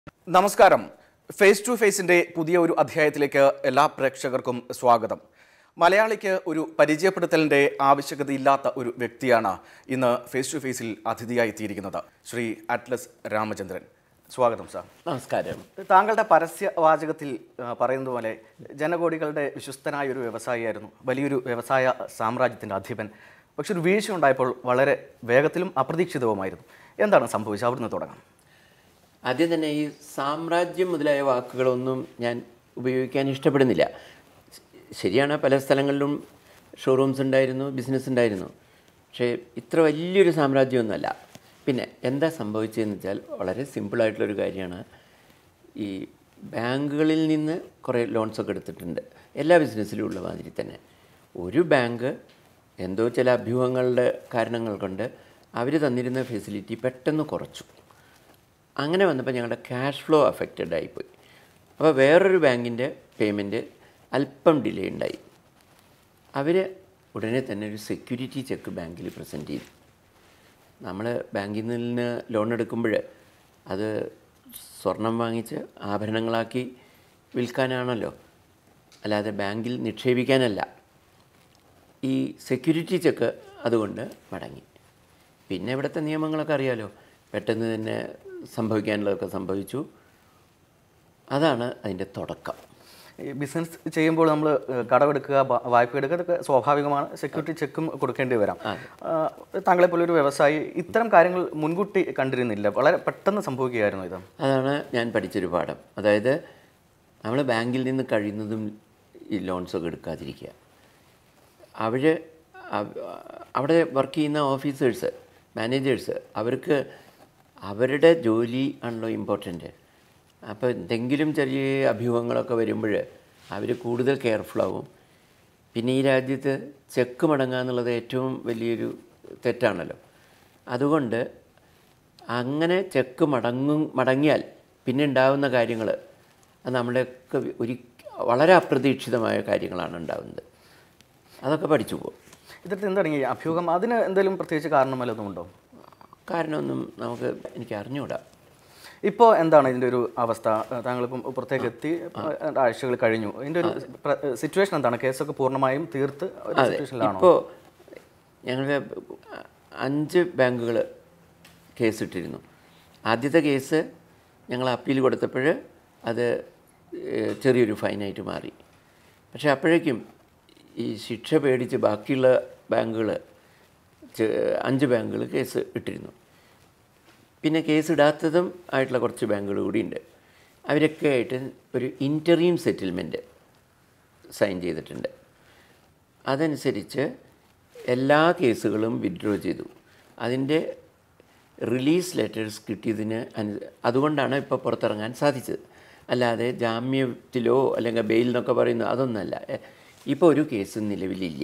നമസ്കാരം face to ഫേസിന്റെ പുതിയ ഒരു അധ്യായത്തിലേക്ക് എല്ലാ പ്രേക്ഷകർക്കും സ്വാഗതം മലയാളിക്ക് ഒരു പരിചയപ്പെടുത്തലിന്റെ ആവശ്യകതയില്ലാത്ത ഒരു വ്യക്തിയാണ് ഇന്ന് ഫേസ് ടു ഫേസിൽ അതിഥിയായി എത്തിയിരിക്കുന്നത് ശ്രീ അറ്റ്ലസ് രാമചന്ദ്രൻ സ്വാഗതം സാർ നമസ്കാരം താങ്കളുടെ പരസ്യ വാചകത്തിൽ ആ, പറയുന്നത് പോലെ ജനകോടികളുടെ വിശ്വസ്തനായ ഒരു വ്യവസായിയായിരുന്നു വലിയൊരു വ്യവസായ സാമ്രാജ്യത്തിൻ്റെ അധിപൻ പക്ഷെ ഒരു വീഴ്ച ഉണ്ടായപ്പോൾ വളരെ വേഗത്തിലും അപ്രതീക്ഷിതവുമായിരുന്നു എന്താണ് സംഭവിച്ചത് അവിടുന്ന് തുടങ്ങാം ആദ്യം തന്നെ ഈ സാമ്രാജ്യം മുതലായ വാക്കുകളൊന്നും ഞാൻ ഉപയോഗിക്കാൻ ഇഷ്ടപ്പെടുന്നില്ല ശ- ശരിയാണ് പല സ്ഥലങ്ങളിലും ഷോറൂംസ് ഉണ്ടായിരുന്നു ബിസിനസ് ഉണ്ടായിരുന്നു പക്ഷേ ഇത്ര വലിയൊരു സാമ്രാജ്യമൊന്നുമല്ല പിന്നെ എന്താ സംഭവിച്ചതെന്ന് വെച്ചാൽ വളരെ സിമ്പിളായിട്ടുള്ളൊരു കാര്യമാണ് ഈ ബാങ്കുകളിൽ നിന്ന് കുറേ ലോൺസൊക്കെ എടുത്തിട്ടുണ്ട് എല്ലാ ബിസിനസ്സിലും ഉള്ള മാതിരി തന്നെ ഒരു ബാങ്ക് എന്തോ ചില അഭ്യൂഹങ്ങളുടെ കാരണങ്ങൾ കൊണ്ട് അവർ തന്നിരുന്ന ഫെസിലിറ്റി പെട്ടെന്ന് കുറച്ചു അങ്ങനെ വന്നപ്പോൾ ഞങ്ങളുടെ ക്യാഷ് ഫ്ലോ അഫക്റ്റഡ് ആയിപ്പോയി അപ്പോൾ വേറൊരു ബാങ്കിൻ്റെ പേയ്മെൻറ്റ് അല്പം ഡിലേ ഉണ്ടായി അവർ ഉടനെ തന്നെ ഒരു സെക്യൂരിറ്റി ചെക്ക് ബാങ്കിൽ പ്രസൻറ്റ് ചെയ്തു നമ്മൾ ബാങ്കിൽ നിന്ന് ലോൺ എടുക്കുമ്പോൾ അത് സ്വർണം വാങ്ങിച്ച് ആഭരണങ്ങളാക്കി വിൽക്കാനാണല്ലോ അല്ലാതെ ബാങ്കിൽ നിക്ഷേപിക്കാനല്ല ഈ സെക്യൂരിറ്റി ചെക്ക് അതുകൊണ്ട് മടങ്ങി പിന്നെ ഇവിടുത്തെ നിയമങ്ങളൊക്കെ അറിയാലോ പെട്ടെന്ന് തന്നെ സംഭവിക്കാനുള്ളതൊക്കെ സംഭവിച്ചു അതാണ് അതിൻ്റെ തുടക്കം ഈ ബിസിനസ് ചെയ്യുമ്പോൾ നമ്മൾ കടമെടുക്കുക ബ- വായ്പ എടുക്കുക അതൊക്കെ സ്വാഭാവികമാണ് സെക്യൂരിറ്റി ചെക്കും കൊടുക്കേണ്ടി വരാം ആ, താങ്കളെ പോലെ ഒരു വ്യവസായി ഇത്തരം കാര്യങ്ങൾ മുൻകൂട്ടി കണ്ടിരുന്നില്ല വളരെ പെട്ടെന്ന് സംഭവിക്കുകയായിരുന്നു ഇത് അതാണ് ഞാൻ പഠിച്ചൊരു പാഠം അതായത് നമ്മൾ ബാങ്കിൽ നിന്ന് കഴിയുന്നതും ഈ ലോൺസൊക്കെ എടുക്കാതിരിക്കുക അവർ അവിടെ വർക്ക് ചെയ്യുന്ന ഓഫീസേഴ്സ് മാനേജേഴ്സ് അവർക്ക് അവരുടെ ജോലി ആണല്ലോ ഇമ്പോർട്ടൻ്റ് അപ്പോൾ എന്തെങ്കിലും ചെറിയ അഭ്യൂഹങ്ങളൊക്കെ വരുമ്പോൾ അവർ കൂടുതൽ കെയർഫുൾ ആവും പിന്നെ ഈ രാജ്യത്ത് ചെക്ക് മടങ്ങുക എന്നുള്ളത് ഏറ്റവും വലിയൊരു തെറ്റാണല്ലോ അതുകൊണ്ട് അങ്ങനെ ചെക്ക് മടങ്ങും മടങ്ങിയാൽ പിന്നെ ഉണ്ടാകുന്ന കാര്യങ്ങൾ അത് നമ്മുടെയൊക്കെ ഒരു വളരെ അപ്രതീക്ഷിതമായ കാര്യങ്ങളാണ് ഉണ്ടാകുന്നത് അതൊക്കെ പഠിച്ചു പോകും ഇത്തരത്തിൽ എന്താണ് ഈ അഭ്യൂഹം അതിന് എന്തെങ്കിലും പ്രത്യേകിച്ച് കാരണം വല്ലതും ഉണ്ടോ കാരണമൊന്നും നമുക്ക് എനിക്ക് അറിഞ്ഞുകൂടാ ഇപ്പോൾ എന്താണ് ഇതിൻ്റെ ഒരു അവസ്ഥ താങ്കളിപ്പം പുറത്തേക്ക് എത്തി ആഴ്ചകൾ കഴിഞ്ഞു ഇതിൻ്റെ ഒരു സിറ്റുവേഷൻ എന്താണ് കേസൊക്കെ പൂർണ്ണമായും തീർത്ത് ഒരു സിറ്റുവേഷനിലാണോ ഇപ്പോൾ ഞങ്ങളുടെ അഞ്ച് ബാങ്കുകൾ കേസിട്ടിരുന്നു ആദ്യത്തെ കേസ് ഞങ്ങൾ അപ്പീൽ കൊടുത്തപ്പോൾ അത് ഏഹ്, ചെറിയൊരു ഫൈനായിട്ട് മാറി പക്ഷേ അപ്പോഴേക്കും ഈ ശിക്ഷ പേടിച്ച് ബാക്കിയുള്ള ബാങ്കുകൾ അഞ്ച് ബാങ്കുകൾ കേസ് ഇട്ടിരുന്നു പിന്നെ കേസ് ഇടാത്തതും ആയിട്ടുള്ള കുറച്ച് ബാങ്കുകൾ കൂടിയുണ്ട് അവരൊക്കെ ആയിട്ട് ഒരു ഇൻ്റർവ്യൂം സെറ്റിൽമെൻറ്റ് സൈൻ ചെയ്തിട്ടുണ്ട് അതനുസരിച്ച് എല്ലാ കേസുകളും വിഡ്രോ ചെയ്തു അതിൻ്റെ റിലീസ് ലെറ്റേഴ്സ് കിട്ടിയതിന് അനു അതുകൊണ്ടാണ് ഇപ്പോൾ പുറത്തിറങ്ങാൻ സാധിച്ചത് അല്ലാതെ ജാമ്യത്തിലോ അല്ലെങ്കിൽ ബെയിൽ എന്നൊക്കെ പറയുന്നു അതൊന്നല്ല ഇപ്പോൾ ഒരു കേസും നിലവിലില്ല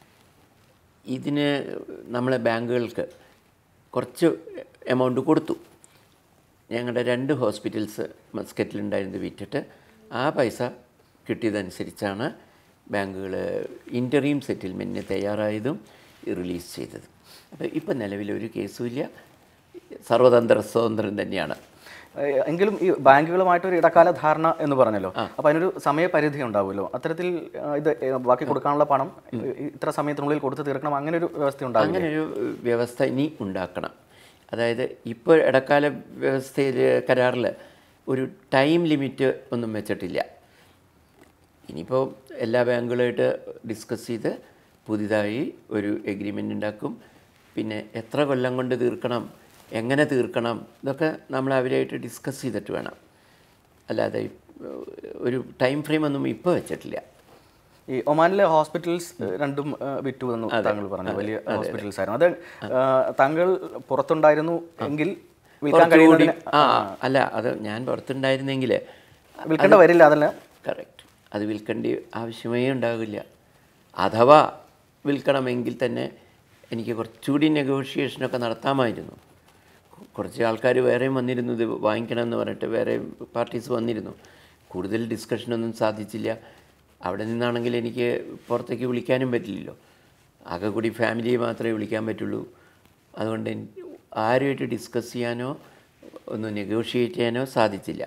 ഇതിന് നമ്മളെ ബാങ്കുകൾക്ക് കുറച്ച് എമൗണ്ട് കൊടുത്തു ഞങ്ങളുടെ രണ്ട് ഹോസ്പിറ്റൽസ് മസ്കറ്റിലുണ്ടായിരുന്നത് വിറ്റിട്ട് ആ പൈസ കിട്ടിയതനുസരിച്ചാണ് ബാങ്കുകൾ ഇൻ്റർവ്യൂം സെറ്റിൽമെൻറ്റിന് തയ്യാറായതും റിലീസ് ചെയ്തത് അപ്പോൾ ഇപ്പം നിലവിലൊരു കേസുമില്ല സർവതന്ത്ര സ്വതന്ത്രം തന്നെയാണ് ഏഹ് എങ്കിലും ഈ ബാങ്കുകളുമായിട്ട് ഒരു ഇടക്കാല ധാരണ എന്ന് പറഞ്ഞല്ലോ അപ്പോൾ അതിനൊരു സമയപരിധി ഉണ്ടാവുമല്ലോ അത്തരത്തിൽ ആ, ഇത് ഏഹ് ബാക്കി കൊടുക്കാനുള്ള പണം ഈ- ഇത്ര സമയത്തിനുള്ളിൽ കൊടുത്തു തീർക്കണം അങ്ങനെ ഒരു വ്യവസ്ഥ ഉണ്ടാവില്ല അങ്ങനെ ഒരു വ്യവസ്ഥ ഇനി ഉണ്ടാക്കണം അതായത് ഇപ്പോൾ ഇടക്കാല വ്യവസ്ഥയിൽ കരാറിൽ ഒരു ടൈം ലിമിറ്റ് ഒന്നും വെച്ചിട്ടില്ല ഇനിയിപ്പോൾ എല്ലാ ബാങ്കുകളായിട്ട് ഡിസ്കസ് ചെയ്ത് പുതിയതായി ഒരു എഗ്രിമെൻ്റ് ഉണ്ടാക്കും പിന്നെ എത്ര കൊല്ലം കൊണ്ട് തീർക്കണം എങ്ങനെ തീർക്കണം ഇതൊക്കെ നമ്മൾ അവരായിട്ട് ഡിസ്കസ് ചെയ്തിട്ട് വേണം അല്ലാതെ ഈ, ഒരു ടൈം ഫ്രെയിം ഒന്നും ഇപ്പോൾ വെച്ചിട്ടില്ല ഈ ഒമാനിലെ ഹോസ്പിറ്റൽസ് ഏഹ്, രണ്ടും ഏഹ്, വിറ്റു എന്ന് താങ്കൾ പറഞ്ഞു വലിയ ഹോസ്പിറ്റൽസ് ആയിരുന്നു അത് ഏഹ്, താങ്കൾ പുറത്തുണ്ടായിരുന്നു എങ്കിൽ വിൽക്കാൻ കുറച്ചുകൂടി കഴിയുന്നതിന് ആ അല്ല അത് ഞാൻ പുറത്തുണ്ടായിരുന്നെങ്കിൽ വിൽക്കേണ്ട വരില്ല അതല്ല കറക്റ്റ് അത് വിൽക്കേണ്ട ആവശ്യമേ ഉണ്ടാകില്ല അഥവാ വിൽക്കണമെങ്കിൽ തന്നെ എനിക്ക് കുറച്ചുകൂടി നെഗോഷിയേഷനൊക്കെ നടത്താമായിരുന്നു കുറച്ച് ആൾക്കാർ വേറെയും വന്നിരുന്നു ഇത് വാങ്ങിക്കണം എന്ന് പറഞ്ഞിട്ട് വേറെ പാർട്ടീസ് വന്നിരുന്നു കൂടുതൽ ഡിസ്കഷനൊന്നും സാധിച്ചില്ല അവിടെ നിന്നാണെങ്കിൽ എനിക്ക് പുറത്തേക്ക് വിളിക്കാനും പറ്റില്ലല്ലോ ആകെ കൂടി ഫാമിലിയെ മാത്രമേ വിളിക്കാൻ പറ്റുള്ളൂ അതുകൊണ്ട് എൻ- ആരുമായിട്ട് ഡിസ്കസ് ചെയ്യാനോ ഒന്നും നെഗോഷിയേറ്റ് ചെയ്യാനോ സാധിച്ചില്ല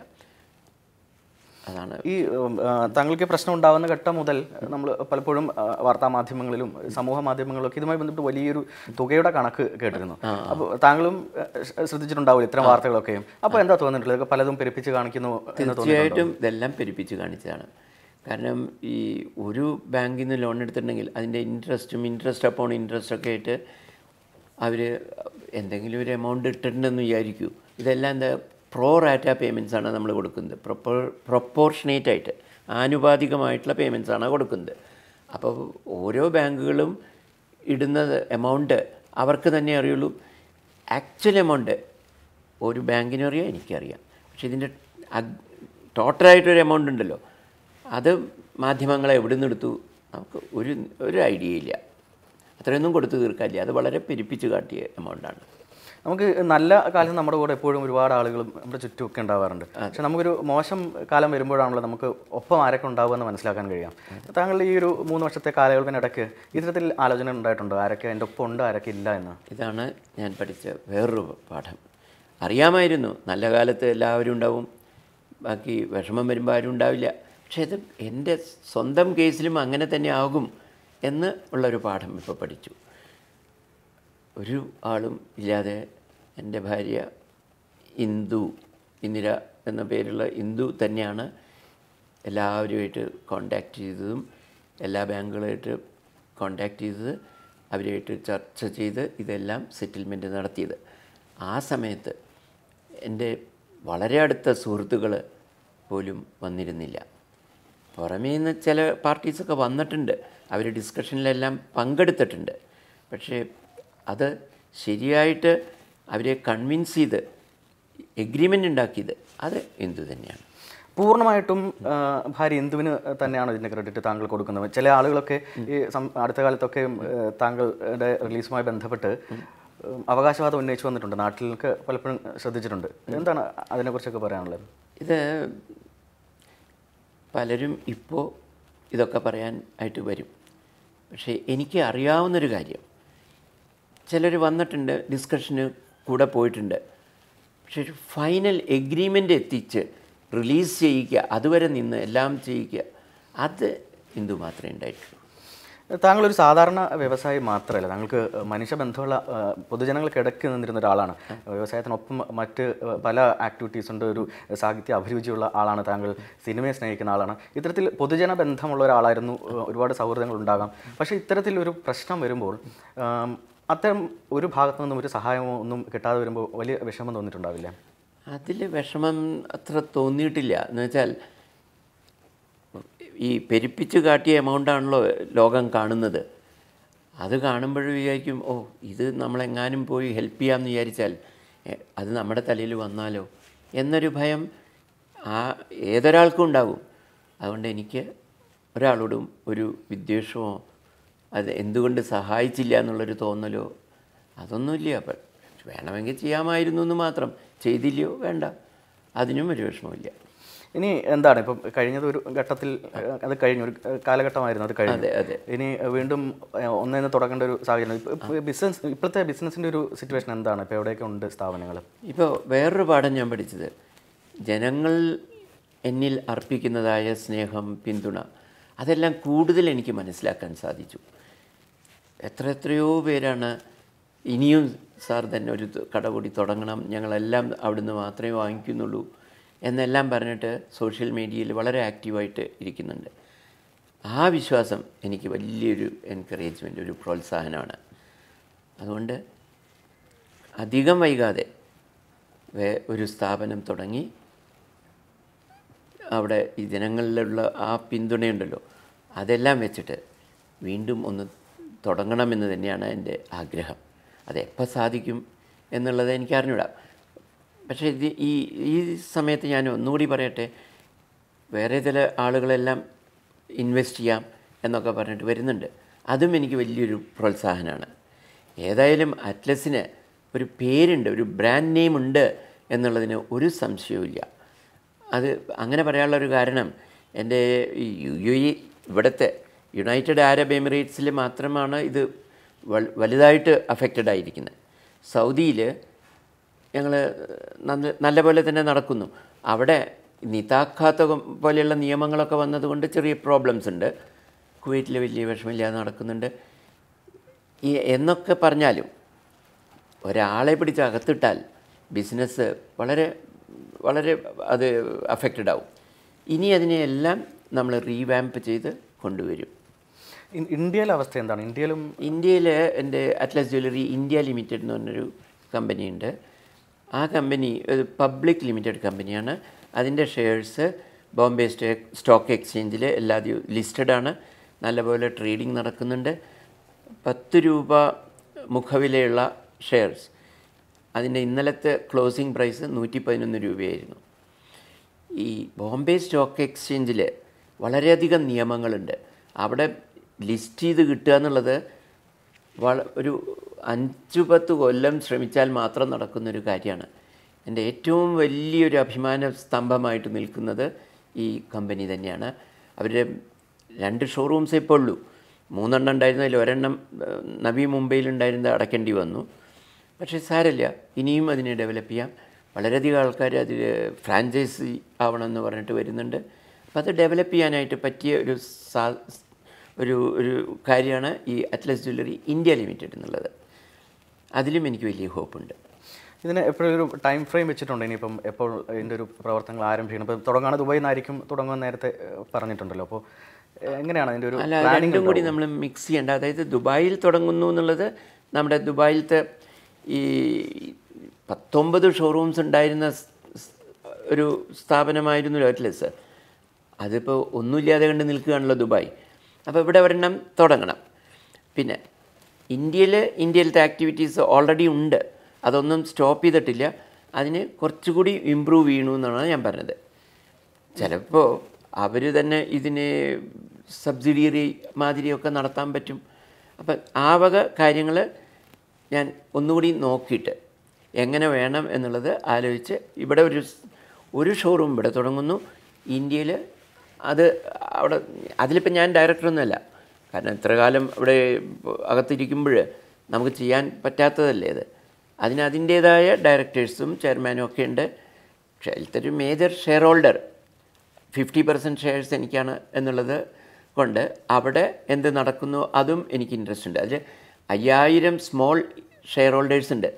അതാണ് ഈ ഉം, ആ, താങ്കൾക്ക് ഈ പ്രശ്നം ഉണ്ടാകുന്ന ഘട്ടം മുതൽ നമ്മൾ പലപ്പോഴും ആ, വാർത്താ മാധ്യമങ്ങളിലും സമൂഹ മാധ്യമങ്ങളിലൊക്കെ ഇതുമായി ബന്ധപ്പെട്ട് വലിയൊരു തുകയുടെ കണക്ക് കേട്ടിരുന്നു അപ്പോൾ താങ്കളും ആ, ശ്ര- ശ്രദ്ധിച്ചിട്ടുണ്ടാവില്ല ഇത്തരം വാർത്തകളൊക്കെയും അപ്പോൾ എന്താ തോന്നിയിട്ടുള്ളത് ഇതൊക്കെ പലതും പെരുപ്പിച്ച് കാണിക്കുന്നു എന്ന് തോന്നിയിട്ടുണ്ടോ തീർച്ചയായിട്ടും ഇതെല്ലാം പെരുപ്പിച്ച് കാണിച്ചതാണ് കാരണം ഈ ഒരു ബാങ്കിൽ നിന്ന് ലോൺ എടുത്തിട്ടുണ്ടെങ്കിൽ അതിൻ്റെ ഇൻട്രസ്റ്റും ഇൻട്രസ്റ്റ് അപ്പോൺ ഇൻട്രസ്റ്റ് ഒക്കെ ആയിട്ട് അവർ എന്തെങ്കിലും ഒരു എമൗണ്ട് ഇട്ടിട്ടുണ്ടെന്ന് വിചാരിക്കൂ ഇതെല്ലാം എന്താ പ്രോ റാറ്റ പേയ്മെൻറ്റ്സ് ആണ് നമ്മൾ കൊടുക്കുന്നത് പ്രൊപ്പോ പ്രൊപ്പോർഷനേറ്റ് ആയിട്ട് ആനുപാതികമായിട്ടുള്ള പേയ്മെൻറ്റ്സ് ആണ് കൊടുക്കുന്നത് അപ്പോൾ ഓരോ ബാങ്കുകളും ഇടുന്നത് എമൗണ്ട് അവർക്ക് തന്നെ അറിയുള്ളൂ ആക്ച്വൽ എമൗണ്ട് ഒരു ബാങ്കിനും അറിയാം എനിക്കറിയാം പക്ഷേ ഇതിൻ്റെ ടോട്ടലായിട്ടൊരു എമൗണ്ട് ഉണ്ടല്ലോ അത് മാധ്യമങ്ങളെ എവിടെ നിന്ന് എടുത്തു നമുക്ക് ഒരു ഒരു ഐഡിയ ഇല്ല അത്രയൊന്നും കൊടുത്തു തീർക്കാനില്ല അത് വളരെ പെരുപ്പിച്ച് കാട്ടിയ എമൗണ്ടാണ് നമുക്ക് നല്ല കാലം നമ്മുടെ കൂടെ എപ്പോഴും ഒരുപാട് ആളുകളും നമ്മുടെ ചുറ്റുമൊക്കെ ഉണ്ടാവാറുണ്ട് പക്ഷെ നമുക്കൊരു മോശം കാലം വരുമ്പോഴാണല്ലോ നമുക്ക് ഒപ്പം ആരൊക്കെ ഉണ്ടാവുമെന്ന് മനസ്സിലാക്കാൻ കഴിയാം താങ്കളുടെ ഈ ഒരു മൂന്ന് വർഷത്തെ കാലയളവിനിടയ്ക്ക് ഇത്തരത്തിൽ ആലോചന ഉണ്ടായിട്ടുണ്ടോ ആരൊക്കെ എൻ്റെ ഒപ്പം ഉണ്ട് ആരൊക്കെ ഇല്ല എന്ന് ഇതാണ് ഞാൻ പഠിച്ച വേറൊരു പാഠം അറിയാമായിരുന്നു നല്ല കാലത്ത് എല്ലാവരും ഉണ്ടാവും ബാക്കി വിഷമം വരുമ്പോൾ ആരും ഉണ്ടാവില്ല പക്ഷേ ഇത് എൻ്റെ സ്വന്തം കേസിലും അങ്ങനെ തന്നെ ആകും എന്ന് ഉള്ളൊരു പാഠം ഇപ്പോൾ പഠിച്ചു ഒരു ആളും ഇല്ലാതെ എൻ്റെ ഭാര്യ ഇന്ദു ഇന്ദിര എന്ന പേരുള്ള ഇന്ദു തന്നെയാണ് എല്ലാവരുമായിട്ട് കോണ്ടാക്ട് ചെയ്തതും എല്ലാ ബാങ്കുകളായിട്ട് കോണ്ടാക്ട് ചെയ്തത് അവരുമായിട്ട് ചർച്ച ചെയ്ത് ഇതെല്ലാം സെറ്റിൽമെൻറ്റ് നടത്തിയത് ആ സമയത്ത് എൻ്റെ വളരെ അടുത്ത സുഹൃത്തുക്കൾ പോലും വന്നിരുന്നില്ല പുറമേ നിന്ന് ചില പാർട്ടീസൊക്കെ വന്നിട്ടുണ്ട് അവർ ഡിസ്കഷനിലെല്ലാം പങ്കെടുത്തിട്ടുണ്ട് പക്ഷേ അത് ശരിയായിട്ട് അവരെ കൺവിൻസ് ചെയ്ത് എഗ്രിമെൻ്റ് ഉണ്ടാക്കിയത് അത് എന്തു തന്നെയാണ് പൂർണ്ണമായിട്ടും ആ, ഭാര്യ ഇന്ദുവിന് തന്നെയാണോ ഇതിൻ്റെ ക്രെഡിറ്റ് താങ്കൾ കൊടുക്കുന്നത് ചില ആളുകളൊക്കെ ഈ സം- അടുത്ത കാലത്തൊക്കെ ഉം, ഏ, താങ്കളുടെ റിലീസുമായി ബന്ധപ്പെട്ട് ഉം, അവകാശവാദം ഉന്നയിച്ചു വന്നിട്ടുണ്ട് നാട്ടിലൊക്കെ പലപ്പോഴും ശ്രദ്ധിച്ചിട്ടുണ്ട് എന്താണ് അതിനെക്കുറിച്ചൊക്കെ പറയാനുള്ളത് ഇത് പലരും ഇപ്പോൾ ഇതൊക്കെ പറയാൻ ആയിട്ട് വരും പക്ഷേ എനിക്ക് അറിയാവുന്നൊരു കാര്യം ചിലർ വന്നിട്ടുണ്ട് ഡിസ്കഷന് കൂടെ പോയിട്ടുണ്ട് പക്ഷേ ഒരു ഫൈനൽ എഗ്രിമെൻ്റ് എത്തിച്ച് റിലീസ് ചെയ്യിക്കുക അതുവരെ നിന്ന് എല്ലാം ചെയ്യിക്കുക അത് ഹിന്ദു മാത്രമേ ഉണ്ടായിട്ടുള്ളൂ താങ്കളൊരു സാധാരണ വ്യവസായി മാത്രമല്ല താങ്കൾക്ക് മനുഷ്യബന്ധമുള്ള ആ, പൊതുജനങ്ങൾക്കിടയ്ക്ക് നിന്നിരുന്ന ഒരാളാണ് വ്യവസായത്തിനൊപ്പം മറ്റ് ആ, പല ആക്ടിവിറ്റീസ് ഉണ്ട് ഒരു സാഹിത്യ അഭിരുചിയുള്ള ആളാണ് താങ്കൾ സിനിമയെ സ്നേഹിക്കുന്ന ആളാണ് ഇത്തരത്തിൽ പൊതുജന ബന്ധമുള്ള ഒരാളായിരുന്നു ആ, ഒരുപാട് സൗഹൃദങ്ങൾ ഉണ്ടാകാം പക്ഷേ ഇത്തരത്തിൽ ഒരു പ്രശ്നം വരുമ്പോൾ ആം, അത്തരം ഒരു ഭാഗത്തു നിന്നും ഒരു സഹായമോ ഒന്നും കിട്ടാതെ വരുമ്പോൾ വലിയ വിഷമം തോന്നിയിട്ടുണ്ടാവില്ലേ അതിൽ വിഷമം അത്ര തോന്നിയിട്ടില്ല എന്ന് വെച്ചാൽ ഈ പെരുപ്പിച്ച് കാട്ടിയ എമൗണ്ടാണല്ലോ ലോകം കാണുന്നത് അത് കാണുമ്പോഴും വിചാരിക്കും ഓ ഇത് നമ്മളെങ്ങാനും പോയി ഹെൽപ്പ് ചെയ്യാമെന്ന് വിചാരിച്ചാൽ എ, അത് നമ്മുടെ തലയിൽ വന്നാലോ എന്നൊരു ഭയം ആ ഏതൊരാൾക്കും ഉണ്ടാകും അതുകൊണ്ട് എനിക്ക് ഒരാളോടും ഒരു വിദ്വേഷമോ അത് എന്തുകൊണ്ട് സഹായിച്ചില്ല എന്നുള്ളൊരു തോന്നലോ അതൊന്നുമില്ല അപ്പം വേണമെങ്കിൽ ചെയ്യാമായിരുന്നു എന്ന് മാത്രം ചെയ്തില്ലയോ വേണ്ട അതിനും ഒരു വിഷമമില്ല ഇനി എന്താണ് ഇപ്പം കഴിഞ്ഞത് ഒരു ഘട്ടത്തിൽ ആ, അത് കഴിഞ്ഞു ഒരു കാലഘട്ടമായിരുന്നു അത് കഴിഞ്ഞു അതെ അതെ ഇനി വീണ്ടും ഏഹ്, ഒന്നേന്ന് തുടങ്ങേണ്ട ഒരു സാഹചര്യം ഇപ്പ- ഇപ്പ ബിസിനസ് ഇപ്പോഴത്തെ ബിസിനസിന്റെ ഒരു സിറ്റുവേഷൻ എന്താണ് ഇപ്പോൾ എവിടെയൊക്കെ ഉണ്ട് സ്ഥാപനങ്ങൾ ഇപ്പോൾ വേറൊരു പാഠം ഞാൻ പഠിച്ചത് ജനങ്ങൾ എന്നിൽ അർപ്പിക്കുന്നതായ സ്നേഹം പിന്തുണ അതെല്ലാം കൂടുതൽ എനിക്ക് മനസ്സിലാക്കാൻ സാധിച്ചു എത്ര എത്രയോ പേരാണ് ഇനിയും സാർ തന്നെ ഒരു ത- കട കൂടി തുടങ്ങണം ഞങ്ങളെല്ലാം അവിടുന്ന് മാത്രമേ വാങ്ങിക്കുന്നുള്ളൂ എന്നെല്ലാം പറഞ്ഞിട്ട് സോഷ്യൽ മീഡിയയിൽ വളരെ ആക്റ്റീവായിട്ട് ഇരിക്കുന്നുണ്ട് ആ വിശ്വാസം എനിക്ക് വലിയൊരു എൻകറേജ്മെൻ്റ് ഒരു പ്രോത്സാഹനമാണ് അതുകൊണ്ട് അധികം വൈകാതെ വേ ഒരു സ്ഥാപനം തുടങ്ങി അവിടെ ഈ ജനങ്ങളിലുള്ള ആ പിന്തുണയുണ്ടല്ലോ അതെല്ലാം വെച്ചിട്ട് വീണ്ടും ഒന്ന് തുടങ്ങണമെന്ന് തന്നെയാണ് എൻ്റെ ആഗ്രഹം അത് എപ്പോൾ സാധിക്കും എന്നുള്ളത് എനിക്ക് അറിഞ്ഞൂടാ പക്ഷേ ഇത് ഈ ഈ സമയത്ത് ഞാൻ ഒന്നുകൂടി പറയട്ടെ വേറെ ചില ആളുകളെല്ലാം ഇൻവെസ്റ്റ് ചെയ്യാം എന്നൊക്കെ പറഞ്ഞിട്ട് വരുന്നുണ്ട് അതും എനിക്ക് വലിയൊരു പ്രോത്സാഹനമാണ് ഏതായാലും അറ്റ്ലസിന് ഒരു പേരുണ്ട് ഒരു ബ്രാൻഡ് നെയിം ഉണ്ട് എന്നുള്ളതിന് ഒരു സംശയവുമില്ല അത് അങ്ങനെ പറയാനുള്ള ഒരു കാരണം എൻ്റെ ഈ യു യു ഇ ഇവിടുത്തെ യുണൈറ്റഡ് അറബ് എമിറേറ്റ്സിൽ മാത്രമാണ് ഇത് വൽ- വലുതായിട്ട് അഫക്റ്റഡ് ആയിരിക്കുന്നത് സൗദിയിൽ ഞങ്ങൾ നല്ല നല്ല പോലെ തന്നെ നടക്കുന്നു അവിടെ നിതാഖാത്ത പോലെയുള്ള നിയമങ്ങളൊക്കെ വന്നതുകൊണ്ട് ചെറിയ പ്രോബ്ലംസ് ഉണ്ട് കുവൈറ്റിൽ വലിയ വിഷമില്ലാതെ നടക്കുന്നുണ്ട് ഈ എന്നൊക്കെ പറഞ്ഞാലും ഒരാളെ പിടിച്ച് അകത്തിട്ടാൽ ബിസിനസ് വളരെ വളരെ അത് അഫക്റ്റഡ് ആവും ഇനി അതിനെയെല്ലാം നമ്മൾ റീവാമ്പ് ചെയ്ത് കൊണ്ടുവരും ഇൻ- ഇന്ത്യയിലെ അവസ്ഥ എന്താണ് ഇന്ത്യയിലും ഇന്ത്യയിൽ എൻ്റെ അറ്റ്ലസ് ജ്വല്ലറി ഇന്ത്യ ലിമിറ്റഡ് എന്ന് പറഞ്ഞൊരു കമ്പനിയുണ്ട് ആ കമ്പനി ഒരു പബ്ലിക് ലിമിറ്റഡ് കമ്പനിയാണ് അതിൻ്റെ ഷെയർസ് ബോംബെ സ്റ്റേ സ്റ്റോക്ക് എക്സ്ചേഞ്ചിൽ എല്ലാ ലിസ്റ്റഡ് ആണ് നല്ലപോലെ ട്രേഡിംഗ് നടക്കുന്നുണ്ട് പത്ത് രൂപ മുഖവിലയുള്ള ഷെയർസ് അതിൻ്റെ ഇന്നലത്തെ ക്ലോസിംഗ് പ്രൈസ് നൂറ്റി പതിനൊന്ന് രൂപയായിരുന്നു ഈ ബോംബെ സ്റ്റോക്ക് എക്സ്ചേഞ്ചിൽ വളരെയധികം നിയമങ്ങളുണ്ട് അവിടെ ലിസ്റ്റ് ചെയ്ത് കിട്ടുക എന്നുള്ളത് വള ഒരു അഞ്ചു പത്ത് കൊല്ലം ശ്രമിച്ചാൽ മാത്രം നടക്കുന്നൊരു കാര്യമാണ് എൻ്റെ ഏറ്റവും വലിയൊരു അഭിമാന സ്തംഭമായിട്ട് നിൽക്കുന്നത് ഈ കമ്പനി തന്നെയാണ് അവരുടെ രണ്ട് ഷോറൂംസേ ഇപ്പോൾ ഉള്ളൂ മൂന്നെണ്ണം ഉണ്ടായിരുന്നതിൽ ഒരെണ്ണം ഏഹ്, നവി മുംബൈയിലുണ്ടായിരുന്നത് അടയ്ക്കേണ്ടി വന്നു പക്ഷേ സാരമില്ല ഇനിയും അതിനെ ഡെവലപ്പ് ചെയ്യാം വളരെയധികം ആൾക്കാർ അതിൽ ഫ്രാഞ്ചൈസി ആവണമെന്ന് പറഞ്ഞിട്ട് വരുന്നുണ്ട് അപ്പോൾ അത് ഡെവലപ്പ് ചെയ്യാനായിട്ട് പറ്റിയ ഒരു സാ ഒരു ഒരു കാര്യമാണ് ഈ അറ്റ്ലസ് ജ്വല്ലറി ഇന്ത്യ ലിമിറ്റഡ് എന്നുള്ളത് അതിലും എനിക്ക് വലിയ ഹോപ്പുണ്ട് ഇതിന് എപ്പോഴും ഒരു ടൈം ഫ്രെയിം വെച്ചിട്ടുണ്ട് ഇനിയിപ്പം എപ്പോൾ ഇതിൻ്റെ ഒരു പ്രവർത്തനങ്ങൾ ആരംഭിക്കണം ഇപ്പം തുടങ്ങാണ് ദുബായിൽ നിന്നായിരിക്കും തുടങ്ങുമെന്ന് നേരത്തെ ഏഹ്, പറഞ്ഞിട്ടുണ്ടല്ലോ അപ്പോൾ ഏഹ്, എങ്ങനെയാണ് അതിൻ്റെ ഒരു അല്ല പ്ലാനിങ് രണ്ടും കൂടി നമ്മൾ മിക്സ് ചെയ്യേണ്ട അതായത് ദുബായിൽ തുടങ്ങുന്നു എന്നുള്ളത് നമ്മുടെ ദുബായിലത്തെ ഈ പത്തൊമ്പത് ഷോറൂംസ് ഉണ്ടായിരുന്ന സ്- സ്- ഒരു സ്ഥാപനമായിരുന്നു അറ്റ്ലസ് അതിപ്പോൾ ഒന്നുമില്ലാതെ കണ്ട് നിൽക്കുകയാണല്ലോ ദുബായ് അപ്പോൾ ഇവിടെ ഒരെണ്ണം തുടങ്ങണം പിന്നെ ഇന്ത്യയിൽ ഇന്ത്യയിലത്തെ ആക്ടിവിറ്റീസ് ഓൾറെഡി ഉണ്ട് അതൊന്നും സ്റ്റോപ്പ് ചെയ്തിട്ടില്ല അതിന് കുറച്ചുകൂടി ഇമ്പ്രൂവ് ചെയ്യണു എന്നാണ് ഞാൻ പറഞ്ഞത് ചിലപ്പോൾ അവർ തന്നെ ഇതിനെ സബ്സിഡിയറി മാതിരിയൊക്കെ നടത്താൻ പറ്റും അപ്പം ആ വക കാര്യങ്ങൾ ഞാൻ ഒന്നുകൂടി നോക്കിയിട്ട് എങ്ങനെ വേണം എന്നുള്ളത് ആലോചിച്ച് ഇവിടെ ഒരു സ്- ഒരു ഷോറൂം ഇവിടെ തുടങ്ങുന്നു ഇന്ത്യയിൽ അത് അവിടെ അതിലിപ്പോൾ ഞാൻ ഡയറക്ടറൊന്നുമല്ല കാരണം ഇത്ര കാലം ഇവിടെ അകത്തിരിക്കുമ്പോൾ നമുക്ക് ചെയ്യാൻ പറ്റാത്തതല്ലേ അത് അതിന് അതിൻ്റേതായ ഡയറക്ടേഴ്സും ചെയർമാനും ഒക്കെ ഉണ്ട് പക്ഷേ അതിലത്തെ ഒരു major share holder fifty percent shares എനിക്കാണ് എന്നുള്ളത് കൊണ്ട് അവിടെ എന്ത് നടക്കുന്നു അതും എനിക്ക് ഇൻട്രസ്റ്റ് ഉണ്ട് അതിൽ അയ്യായിരം സ്മോൾ ഷെയർ ഹോൾഡേഴ്സ് ഉണ്ട്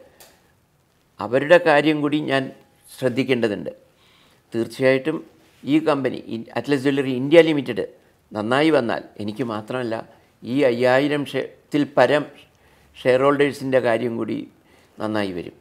അവരുടെ കാര്യം കൂടി ഞാൻ ശ്രദ്ധിക്കേണ്ടതുണ്ട് തീർച്ചയായിട്ടും ഈ കമ്പനി ഇൻ- അറ്റ്ലസ് ജ്വല്ലറി ഇന്ത്യ ലിമിറ്റഡ് നന്നായി വന്നാൽ എനിക്ക് മാത്രമല്ല ഈ അയ്യായിരം ഷെയത്തിൽ പരം ഷെയർ ഹോൾഡേഴ്സിൻ്റെ കാര്യം കൂടി നന്നായി വരും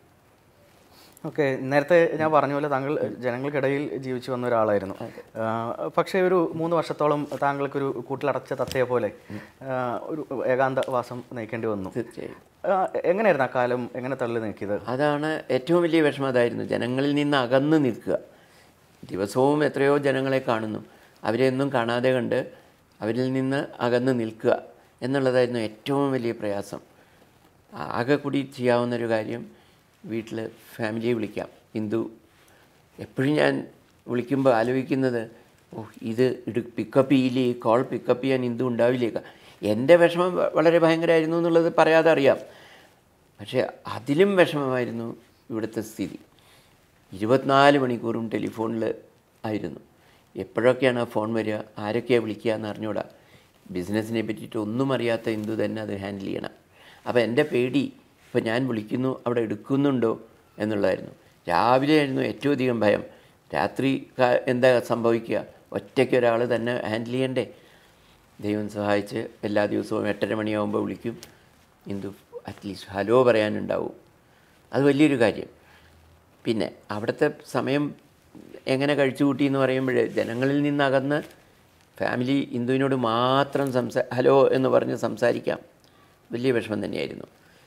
ഓക്കെ നേരത്തെ ഞാൻ പറഞ്ഞ പോലെ താങ്കൾ ജനങ്ങൾക്കിടയിൽ ജീവിച്ചു വന്ന ഒരാളായിരുന്നു ആ, പക്ഷേ ഒരു മൂന്ന് വർഷത്തോളം താങ്കൾക്കൊരു കൂട്ടിലടച്ച തത്തയെ പോലെ ആ, ഒരു ഏകാന്ത വാസം നയിക്കേണ്ടി വന്നു തീർച്ചയായും ആ, എങ്ങനെയായിരുന്നു ആ കാലം എങ്ങനെ തള്ളി നീക്കിയത് അതാണ് ഏറ്റവും വലിയ വിഷമം അതായിരുന്നു ജനങ്ങളിൽ നിന്ന് അകന്ന് നിൽക്കുക ദിവസവും എത്രയോ ജനങ്ങളെ കാണുന്നു അവരെ ഒന്നും കാണാതെ കണ്ട് അവരിൽ നിന്ന് അകന്ന് നിൽക്കുക എന്നുള്ളതായിരുന്നു ഏറ്റവും വലിയ പ്രയാസം ആകെ കൂടി ചെയ്യാവുന്നൊരു കാര്യം വീട്ടിൽ ഫാമിലിയെ വിളിക്കാം ഹിന്ദു എപ്പോഴും ഞാൻ വിളിക്കുമ്പോൾ ആലോചിക്കുന്നത് ഓ ഇത് ഇടു പിക്കപ്പ് ചെയ്യില്ലേ കോൾ പിക്കപ്പ് ചെയ്യാൻ ഹിന്ദു ഉണ്ടാവില്ലേക്ക എൻ്റെ വിഷമം വ- വളരെ ഭയങ്കരമായിരുന്നു എന്നുള്ളത് പറയാതെ അറിയാം പക്ഷേ അതിലും വിഷമമായിരുന്നു ഇവിടുത്തെ സ്ഥിതി ഇരുപത്തിനാല് മണിക്കൂറും ടെലിഫോണിൽ ആയിരുന്നു എപ്പോഴൊക്കെയാണ് ആ ഫോൺ വരിക ആരൊക്കെയാണ് വിളിക്കുക എന്ന് അറിഞ്ഞൂടാ ബിസിനസ്സിനെ പറ്റിയിട്ട് ഒന്നും അറിയാത്ത ഹിന്ദു തന്നെ അത് ഹാൻഡിൽ ചെയ്യണം അപ്പോൾ എൻ്റെ പേടി ഇപ്പോൾ ഞാൻ വിളിക്കുന്നു അവിടെ എടുക്കുന്നുണ്ടോ എന്നുള്ളതായിരുന്നു രാവിലെ ആയിരുന്നു ഏറ്റവും അധികം ഭയം രാത്രി കാ- എന്താ സംഭവിക്കുക ഒറ്റയ്ക്ക് ഒരാൾ തന്നെ ഹാൻഡിൽ ചെയ്യണ്ടേ ദൈവം സഹായിച്ച് എല്ലാ ദിവസവും എട്ടര മണിയാകുമ്പോൾ വിളിക്കും ഹിന്ദു അറ്റ്ലീസ്റ്റ് ഹലോ പറയാനുണ്ടാവും അത് വലിയൊരു കാര്യം പിന്നെ അവിടുത്തെ സമയം എങ്ങനെ കഴിച്ചു കൂട്ടി എന്ന് പറയുമ്പോൾ ജനങ്ങളിൽ നിന്നകന്ന് ഫാമിലി ഹിന്ദുവിനോട് മാത്രം സംസാ ഹലോ എന്ന് പറഞ്ഞ് സംസാരിക്കാം വലിയ വിഷമം തന്നെയായിരുന്നു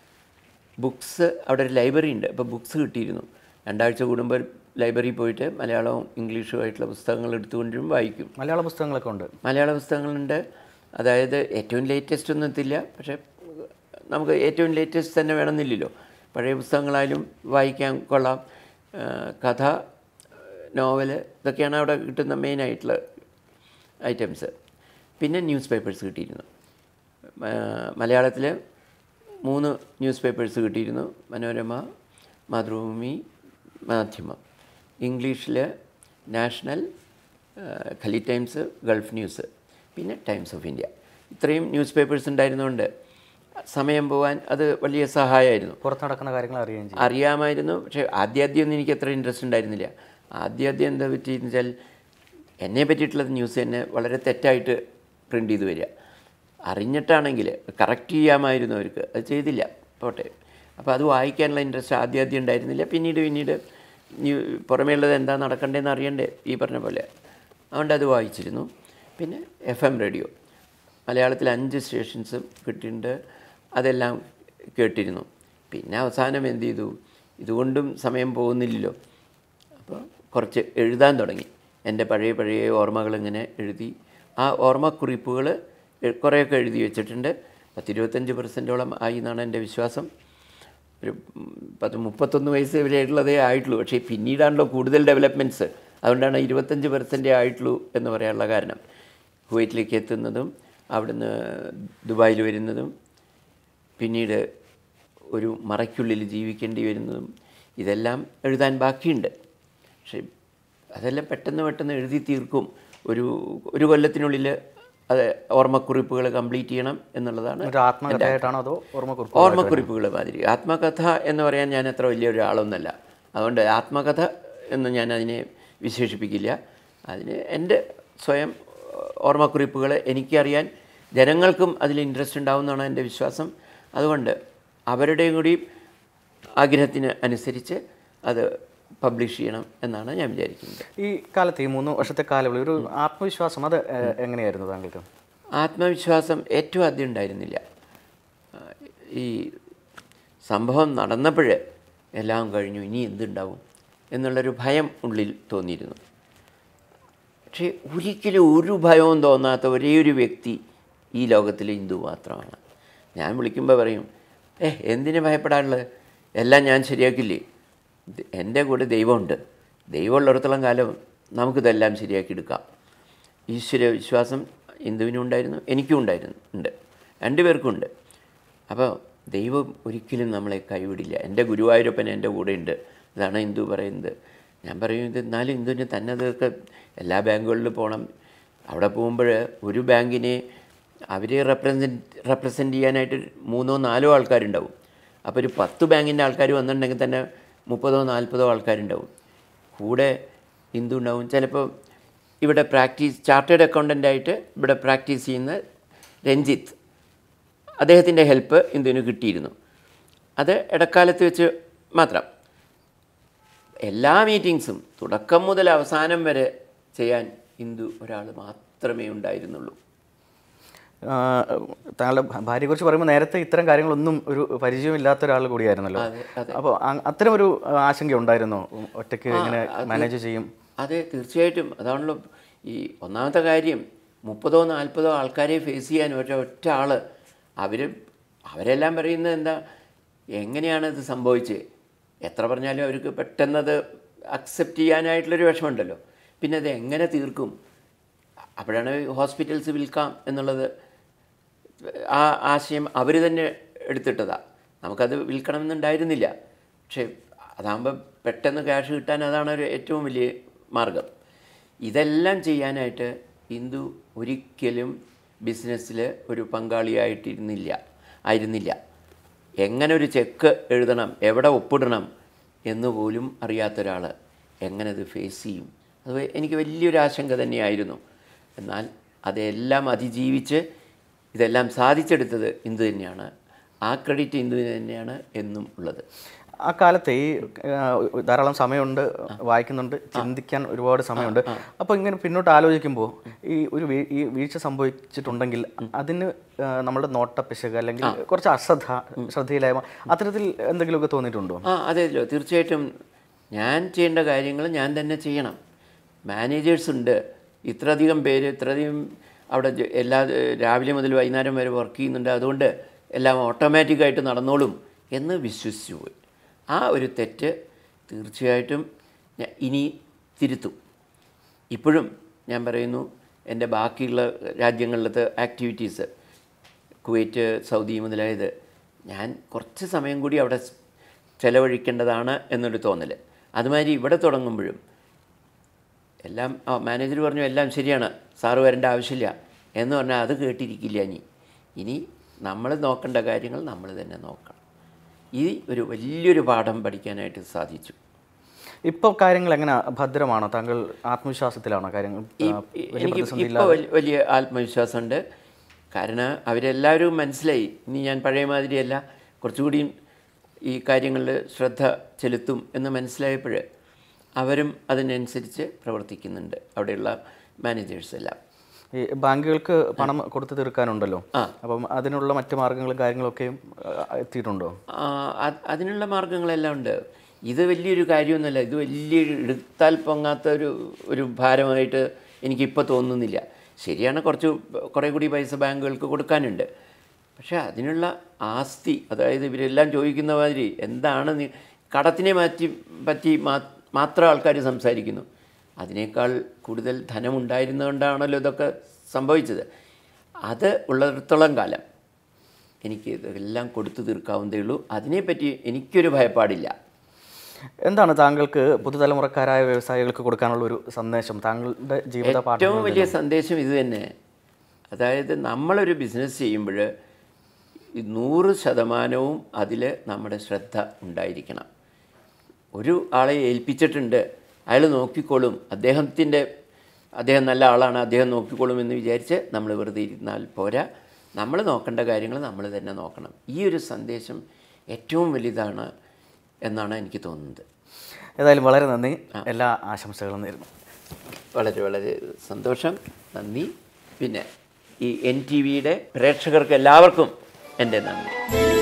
ബുക്സ് അവിടെ ഒരു ലൈബ്രറി ഉണ്ട് അപ്പോൾ ബുക്സ് കിട്ടിയിരുന്നു രണ്ടാഴ്ച കൂടുമ്പോൾ ലൈബ്രറി പോയിട്ട് മലയാളവും ഇംഗ്ലീഷും ആയിട്ടുള്ള പുസ്തകങ്ങൾ എടുത്തുകൊണ്ടും വായിക്കും മലയാള പുസ്തകങ്ങളൊക്കെ ഉണ്ട് മലയാള പുസ്തകങ്ങളുണ്ട് അതായത് ഏറ്റവും ലേറ്റസ്റ്റ് ഒന്നും എത്തില്ല പക്ഷേ നമുക്ക് ഏറ്റവും ലേറ്റസ്റ്റ് തന്നെ വേണമെന്നില്ലല്ലോ പഴയ പുസ്തകങ്ങളായാലും വായിക്കാൻ കൊള്ളാം ആ, കഥ നോവല് ഇതൊക്കെയാണ് അവിടെ കിട്ടുന്ന മെയിനായിട്ടുള്ള ഐറ്റംസ് പിന്നെ ന്യൂസ് പേപ്പേഴ്സ് കിട്ടിയിരുന്നു മലയാളത്തിൽ മൂന്ന് ന്യൂസ് പേപ്പേഴ്സ് കിട്ടിയിരുന്നു മനോരമ മാതൃഭൂമി മാധ്യമം ഇംഗ്ലീഷിൽ നാഷണൽ ആ, ഖലി ടൈംസ് ഗൾഫ് ന്യൂസ് പിന്നെ ടൈംസ് ഓഫ് ഇന്ത്യ ഇത്രയും ന്യൂസ് പേപ്പേഴ്സ് ഉണ്ടായിരുന്നുകൊണ്ട് സമയം പോകാൻ അത് വലിയ സഹായമായിരുന്നു പുറത്ത് നടക്കുന്ന കാര്യങ്ങൾ അറിയുകയും ചെയ്യും അറിയാമായിരുന്നു പക്ഷേ ആദ്യാദ്യം ഒന്നും എനിക്ക് അത്ര ഇൻട്രസ്റ്റ് ഉണ്ടായിരുന്നില്ല ആദ്യാദ്യം എന്താ പറ്റിയെന്ന് വെച്ചാൽ എന്നെ പറ്റിയിട്ടുള്ള ന്യൂസ് തന്നെ വളരെ തെറ്റായിട്ട് പ്രിൻ്റ് ചെയ്ത് വരിക അറിഞ്ഞിട്ടാണെങ്കിൽ കറക്റ്റ് ചെയ്യാമായിരുന്നു അവർക്ക് അത് ചെയ്തില്ല പോട്ടെ അപ്പോൾ അത് വായിക്കാനുള്ള ഇൻട്രസ്റ്റ് ആദ്യാദ്യം ഉണ്ടായിരുന്നില്ല പിന്നീട് പിന്നീട് ന്യൂ പുറമേയുള്ളത് എന്താ നടക്കണ്ടേന്ന് അറിയണ്ടേ ഈ പറഞ്ഞ പോലെ അതുകൊണ്ട് അത് വായിച്ചിരുന്നു പിന്നെ എഫ് എം റേഡിയോ മലയാളത്തിൽ അഞ്ച് സ്റ്റേഷൻസ് കിട്ടിയിട്ടുണ്ട് അതെല്ലാം കേട്ടിരുന്നു പിന്നെ അവസാനം എന്ത് ചെയ്തു ഇതുകൊണ്ടും സമയം പോകുന്നില്ലല്ലോ അപ്പോൾ കുറച്ച് എഴുതാൻ തുടങ്ങി എൻ്റെ പഴയ പഴയ ഓർമ്മകൾ ഇങ്ങനെ എഴുതി ആ ഓർമ്മക്കുറിപ്പുകൾ കുറേയൊക്കെ എഴുതി വെച്ചിട്ടുണ്ട് പത്തിരുപത്തഞ്ച് പെർസെൻറ്റോളം ആയി എന്നാണ് എൻ്റെ വിശ്വാസം ഒരു ഉം, പത്ത് മുപ്പത്തൊന്ന് വയസ്സ് വരെയുള്ളതേ ആയിട്ടുള്ളൂ പക്ഷേ പിന്നീടാണല്ലോ കൂടുതൽ ഡെവലപ്മെൻറ്റ്സ് അതുകൊണ്ടാണ് ഇരുപത്തഞ്ച് പെർസെൻറ്റേ ആയിട്ടുള്ളൂ എന്ന് പറയാനുള്ള കാരണം കുവൈറ്റിലേക്ക് എത്തുന്നതും അവിടുന്ന് ദുബായിൽ വരുന്നതും പിന്നീട് ഒരു മറയ്ക്കുള്ളിൽ ജീവിക്കേണ്ടി വരുന്നതും ഇതെല്ലാം എഴുതാൻ ബാക്കിയുണ്ട് പക്ഷേ അതെല്ലാം പെട്ടെന്ന് പെട്ടെന്ന് എഴുതി തീർക്കും ഒരു ഒരു കൊല്ലത്തിനുള്ളിൽ അത് ഓർമ്മക്കുറിപ്പുകൾ കംപ്ലീറ്റ് ചെയ്യണം എന്നുള്ളതാണ് ഒരു ആത്മകഥയായിട്ടാണോ അതോ ഓർമ്മക്കുറിപ്പ് ഓർമ്മക്കുറിപ്പുകൾ മാതിരി ആത്മകഥ എന്ന് പറയാൻ ഞാൻ അത്ര വലിയ ഒരാളൊന്നല്ല അതുകൊണ്ട് ആത്മകഥ എന്ന് ഞാൻ അതിനെ വിശേഷിപ്പിക്കില്ല അതിന് എൻ്റെ സ്വയം ഓർമ്മക്കുറിപ്പുകൾ എനിക്കറിയാൻ ജനങ്ങൾക്കും അതിൽ ഇൻട്രസ്റ്റ് ഉണ്ടാവുമെന്നാണ് എൻ്റെ വിശ്വാസം അതുകൊണ്ട് അവരുടെയും കൂടി ആഗ്രഹത്തിന് അനുസരിച്ച് അത് പബ്ലിഷ് ചെയ്യണം എന്നാണ് ഞാൻ വിചാരിക്കുന്നത് ഈ കാലത്ത് ഈ മൂന്ന് വർഷത്തെ കാലയളവിൽ ഒരു ആത്മവിശ്വാസം അത് ഏഹ്, എങ്ങനെയായിരുന്നു താങ്കൾക്ക് ആത്മവിശ്വാസം ഏറ്റവും ആദ്യം ഉണ്ടായിരുന്നില്ല ആ, ഈ സംഭവം നടന്നപ്പോൾ എല്ലാം കഴിഞ്ഞു ഇനി എന്തുണ്ടാവും എന്നുള്ളൊരു ഭയം ഉള്ളിൽ തോന്നിയിരുന്നു പക്ഷേ ഒരിക്കലും ഒരു ഭയവും തോന്നാത്ത ഒരേ ഒരു വ്യക്തി ഈ ലോകത്തിലെ ഹിന്ദു മാത്രമാണ് ഞാൻ വിളിക്കുമ്പോൾ പറയും ഏ എന്തിനു ഭയപ്പെടാനുള്ളത് എല്ലാം ഞാൻ ശരിയാക്കില്ലേ ഇത് എൻ്റെ കൂടെ ദൈവമുണ്ട് ദൈവമുള്ളിടത്തോളം കാലം നമുക്കിതെല്ലാം ശരിയാക്കി എടുക്കാം ഈശ്വര വിശ്വാസം ഹിന്ദുവിനും ഉണ്ടായിരുന്നു എനിക്കും ഉണ്ടായിരുന്നു ഉണ്ട് രണ്ടുപേർക്കും ഉണ്ട് അപ്പോൾ ദൈവം ഒരിക്കലും നമ്മളെ കൈവിടില്ല എൻ്റെ ഗുരുവായൂരപ്പൻ എൻ്റെ കൂടെ ഉണ്ട് ഇതാണ് ഹിന്ദു പറയുന്നത് ഞാൻ പറയും ഇത് എന്നാലും ഹിന്ദുവിന് തന്നെ അതൊക്കെ എല്ലാ ബാങ്കുകളിലും പോകണം അവിടെ പോകുമ്പോൾ ഒരു ബാങ്കിനെ അവരെ റെപ്രസെൻറ്റ് റെപ്രസെൻറ്റ് ചെയ്യാനായിട്ട് മൂന്നോ നാലോ ആൾക്കാരുണ്ടാവും അപ്പോൾ ഒരു പത്ത് ബാങ്കിൻ്റെ ആൾക്കാർ വന്നിട്ടുണ്ടെങ്കിൽ തന്നെ മുപ്പതോ നാൽപ്പതോ ആൾക്കാരുണ്ടാവും കൂടെ ഹിന്ദു ഉണ്ടാവും ചിലപ്പോൾ ഇവിടെ പ്രാക്ടീസ് ചാർട്ടേഡ് അക്കൗണ്ടൻ്റ് ആയിട്ട് ഇവിടെ പ്രാക്ടീസ് ചെയ്യുന്ന രഞ്ജിത്ത് അദ്ദേഹത്തിൻ്റെ ഹെൽപ്പ് ഇന്ദുവിന് കിട്ടിയിരുന്നു അത് ഇടക്കാലത്ത് വെച്ച് മാത്രം എല്ലാ മീറ്റിങ്സും തുടക്കം മുതൽ അവസാനം വരെ ചെയ്യാൻ ഹിന്ദു ഒരാൾ മാത്രമേ ഉണ്ടായിരുന്നുള്ളൂ താങ്കളുടെ ഭാര്യയെക്കുറിച്ച് പറയുമ്പോൾ നേരത്തെ ഇത്തരം കാര്യങ്ങളൊന്നും ഒരു പരിചയമില്ലാത്ത ഒരാൾ കൂടിയായിരുന്നല്ലോ അതെ അതെ അപ്പോൾ അത്തരം ഒരു ആ, ആശങ്ക ഉണ്ടായിരുന്നോ ഉം, ഒറ്റയ്ക്ക് ഇങ്ങനെ മാനേജ് ചെയ്യും അതെ തീർച്ചയായിട്ടും അതാണല്ലോ ഈ ഒന്നാമത്തെ കാര്യം മുപ്പതോ നാൽപ്പതോ ആൾക്കാരെ ഫേസ് ചെയ്യാൻ ഒറ്റ ഒറ്റ ആൾ അവർ അവരെല്ലാം പറയുന്നത് എന്താ എങ്ങനെയാണ് ഇത് സംഭവിച്ചത് എത്ര പറഞ്ഞാലും അവർക്ക് പെട്ടെന്നത് അക്സെപ്റ്റ് ചെയ്യാനായിട്ടുള്ളൊരു വിഷമമുണ്ടല്ലോ പിന്നെ അത് എങ്ങനെ തീർക്കും അപ്പോഴാണ് ഹോസ്പിറ്റൽസ് വിൽക്കാം എന്നുള്ളത് ആ ആശയം അവർ തന്നെ എടുത്തിട്ടതാണ് നമുക്കത് വിൽക്കണമെന്നുണ്ടായിരുന്നില്ല പക്ഷേ അതാകുമ്പോൾ പെട്ടെന്ന് ക്യാഷ് കിട്ടാൻ അതാണ് ഒരു ഏറ്റവും വലിയ മാർഗം ഇതെല്ലാം ചെയ്യാനായിട്ട് ഹിന്ദു ഒരിക്കലും ബിസിനസ്സിൽ ഒരു പങ്കാളിയായിട്ടിരുന്നില്ല ആയിരുന്നില്ല എങ്ങനെ ഒരു ചെക്ക് എഴുതണം എവിടെ ഒപ്പിടണം എന്ന് പോലും അറിയാത്ത ഒരാൾ എങ്ങനെ ഇത് ഫേസ് ചെയ്യും അത് എനിക്ക് വലിയൊരു ആശങ്ക തന്നെയായിരുന്നു എന്നാൽ അതെല്ലാം അതിജീവിച്ച് ഇതെല്ലാം സാധിച്ചെടുത്തത് ഹിന്ദു തന്നെയാണ് ആ ക്രെഡിറ്റ് ഹിന്ദുവിന് തന്നെയാണ് എന്നും ഉള്ളത് ആ കാലത്ത് ഈ ആ, ധാരാളം സമയമുണ്ട് വായിക്കുന്നുണ്ട് ചിന്തിക്കാൻ ഒരുപാട് സമയമുണ്ട് അപ്പോൾ ഇങ്ങനെ പിന്നോട്ട് ആലോചിക്കുമ്പോൾ ഈ ഒരു വീ- ഈ വീഴ്ച സംഭവിച്ചിട്ടുണ്ടെങ്കിൽ അതിന് ആ, നമ്മുടെ നോട്ടപ്പിശക് അല്ലെങ്കിൽ കുറച്ച് അശ്രദ്ധ ശ്രദ്ധയില്ലായ്മ അത്തരത്തിൽ എന്തെങ്കിലുമൊക്കെ തോന്നിയിട്ടുണ്ടോ ആ അതെല്ലോ തീർച്ചയായിട്ടും ഞാൻ ചെയ്യേണ്ട കാര്യങ്ങൾ ഞാൻ തന്നെ ചെയ്യണം മാനേജേഴ്സ് ഉണ്ട് ഇത്രയധികം പേര് ഇത്രയധികം അവിടെ ജ- എല്ലാ രാവിലെ മുതൽ വൈകുന്നേരം വരെ വർക്ക് ചെയ്യുന്നുണ്ട് അതുകൊണ്ട് എല്ലാം ഓട്ടോമാറ്റിക്കായിട്ട് നടന്നോളും എന്ന് വിശ്വസിച്ചു പോയി ആ ഒരു തെറ്റ് തീർച്ചയായിട്ടും ഞാൻ ഇനി തിരുത്തും ഇപ്പോഴും ഞാൻ പറയുന്നു എൻ്റെ ബാക്കിയുള്ള രാജ്യങ്ങളിലത്തെ ആക്ടിവിറ്റീസ് കുവൈറ്റ് സൗദി മുതലായത് ഞാൻ കുറച്ച് സമയം കൂടി അവിടെ സ് ചെലവഴിക്കേണ്ടതാണ് എന്നൊരു തോന്നൽ അതുമാതിരി ഇവിടെ തുടങ്ങുമ്പോഴും എല്ലാം ആ മാനേജർ പറഞ്ഞു എല്ലാം ശരിയാണ് സാറ് വരേണ്ട ആവശ്യമില്ല എന്ന് പറഞ്ഞാൽ അത് കേട്ടിരിക്കില്ല ഇനി ഇനി നമ്മൾ നോക്കേണ്ട കാര്യങ്ങൾ നമ്മൾ തന്നെ നോക്കണം ഈ ഒരു വലിയൊരു പാഠം പഠിക്കാനായിട്ട് സാധിച്ചു ഇപ്പോൾ കാര്യങ്ങൾ എങ്ങനെ ഭദ്രമാണോ താങ്കൾ ആത്മവിശ്വാസത്തിലാണോ കാര്യങ്ങൾ ഈ ആ, വലിയ എനിക്ക് പ്രതിസന്ധി ഇപ്പോൾ വലിയ ആത്മവിശ്വാസമുണ്ട് കാരണം അവരെല്ലാവരും മനസ്സിലായി ഇനി ഞാൻ പഴയ മാതിരിയല്ല കുറച്ചുകൂടിയും ഈ കാര്യങ്ങളിൽ ശ്രദ്ധ ചെലുത്തും എന്ന് മനസ്സിലായപ്പോൾ അവരും അതിനനുസരിച്ച് പ്രവർത്തിക്കുന്നുണ്ട് അവിടെയുള്ള മാനേജേഴ്സ് എല്ലാം ഈ ബാങ്കുകൾക്ക് പണം കൊടുത്തു തീർക്കാനുണ്ടല്ലോ ആ. അപ്പം അതിനുള്ള മറ്റു മാർഗങ്ങളും കാര്യങ്ങളൊക്കെയും ആ, എത്തിയിട്ടുണ്ടോ ആ, അത് അതിനുള്ള മാർഗങ്ങളെല്ലാം ഉണ്ട് ഇത് വലിയൊരു കാര്യമൊന്നുമല്ല ഇത് വലിയൊരു എടുത്താൽ പൊങ്ങാത്ത ഒരു ഒരു ഭാരമായിട്ട് എനിക്കിപ്പോൾ തോന്നുന്നില്ല ശരിയാണ് കുറച്ച് കുറേ കൂടി പൈസ ബാങ്കുകൾക്ക് കൊടുക്കാനുണ്ട് പക്ഷേ അതിനുള്ള ആസ്തി അതായത് ഇവരെല്ലാം ചോദിക്കുന്ന മാതിരി എന്താണ് നീ കടത്തിനെ മാറ്റി പറ്റി മാ- മാത്രം ആൾക്കാർ സംസാരിക്കുന്നു അതിനേക്കാൾ കൂടുതൽ ധനമുണ്ടായിരുന്നുകൊണ്ടാണല്ലോ ഇതൊക്കെ സംഭവിച്ചത് അത് ഉള്ളിടത്തോളം കാലം എനിക്ക് ഇതെല്ലാം കൊടുത്തു തീർക്കാവുന്നതേ ഉള്ളൂ അതിനെപ്പറ്റി എനിക്കൊരു ഭയപ്പാടില്ല എന്താണ് താങ്കൾക്ക് പുതുതലമുറക്കാരായ വ്യവസായികൾക്ക് കൊടുക്കാനുള്ള ഒരു സന്ദേശം താങ്കളുടെ ജീവിത ഏറ്റവും പാഠങ്ങൾ വലിയ സന്ദേശം ഇത് തന്നെ അതായത് നമ്മളൊരു ബിസിനസ് ചെയ്യുമ്പോൾ നൂറ് ശതമാനവും അതിൽ നമ്മുടെ ശ്രദ്ധ ഉണ്ടായിരിക്കണം ഒരു ആളെ ഏൽപ്പിച്ചിട്ടുണ്ട് അയാൾ നോക്കിക്കോളും അദ്ദേഹത്തിൻ്റെ അദ്ദേഹം നല്ല ആളാണ് അദ്ദേഹം നോക്കിക്കോളും എന്ന് വിചാരിച്ച് നമ്മൾ വെറുതെ ഇരുന്നാൽ പോരാ നമ്മൾ നോക്കേണ്ട കാര്യങ്ങൾ നമ്മൾ തന്നെ നോക്കണം ഈ ഒരു സന്ദേശം ഏറ്റവും വലുതാണ് എന്നാണ് എനിക്ക് തോന്നുന്നത് ഏതായാലും വളരെ നന്ദി എല്ലാ ആശംസകളും നേരുന്നു വളരെ വളരെ സന്തോഷം നന്ദി പിന്നെ ഈ എൻ ടി വിയുടെ പ്രേക്ഷകർക്ക് എല്ലാവർക്കും എൻ്റെ നന്ദി